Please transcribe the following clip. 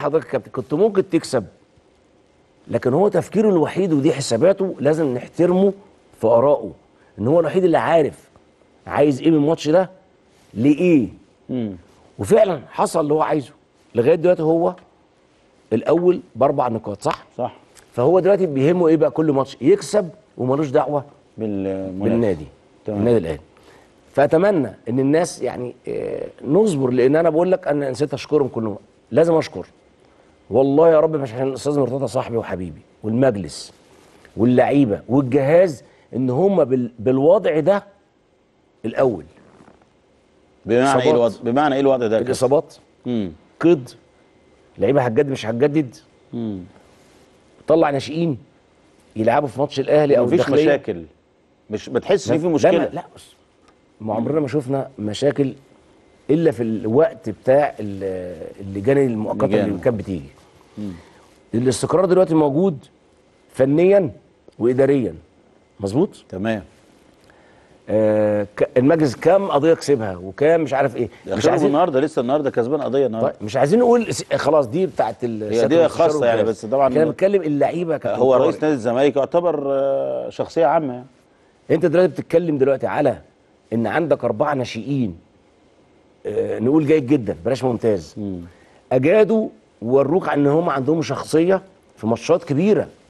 حضرتك يا كابتن كنت ممكن تكسب لكن هو تفكيره الوحيد ودي حساباته لازم نحترمه في ارائه ان هو الوحيد اللي عارف عايز ايه من الماتش ده لايه مم. وفعلا حصل اللي هو عايزه لغايه دلوقتي هو الاول باربع نقاط صح صح فهو دلوقتي بيهمه ايه بقى كل ماتش يكسب وملوش دعوه بالمنافس بالنادي تمام. النادي الاهلي فاتمنى ان الناس يعني آه، نصبر لان انا بقول لك انا نسيت اشكرهم كلهم لازم اشكر والله يا رب مش عشان الاستاذ مرتضى صاحبي وحبيبي والمجلس واللعيبه والجهاز ان هم بال... بالوضع ده الاول بمعنى ايه إصابات. الوضع بمعنى ايه الوضع ده يا كابتن؟ الاصابات مم. قيد لعيبه هتجدد مش هتجدد مم. طلع ناشئين يلعبوا في ماتش الاهلي او مفيش الداخلية. مشاكل مش ما تحسش ان في لا مشكله ما- لا بص ما عمرنا ما شفنا مشاكل الا في الوقت بتاع ال- اللجان المؤقته اللجان. اللي كانت بتيجي الاستقرار دلوقتي موجود فنيا واداريا مظبوط تمام آه ك- المجلس كام قضيه كسبها وكام مش عارف ايه مش مش عايزين النهارده لسه النهارده كسبان قضيه النهارده طيب مش عايزين نقول س- خلاص دي بتاعت ال- هي سيادة دي المستشار خاصة يعني، والجهاز. بس طبعاً احنا بنتكلم اللعيبه يا كابتن هو طارق. رئيس نادي الزمالك يعتبر آه، شخصيه عامه يعني انت دلوقتي بتتكلم دلوقتي على ان عندك اربعه ناشئين آه نقول جيد جدا بلاش ممتاز اجادوا ووروك ان هم عندهم شخصيه في ماتشات كبيره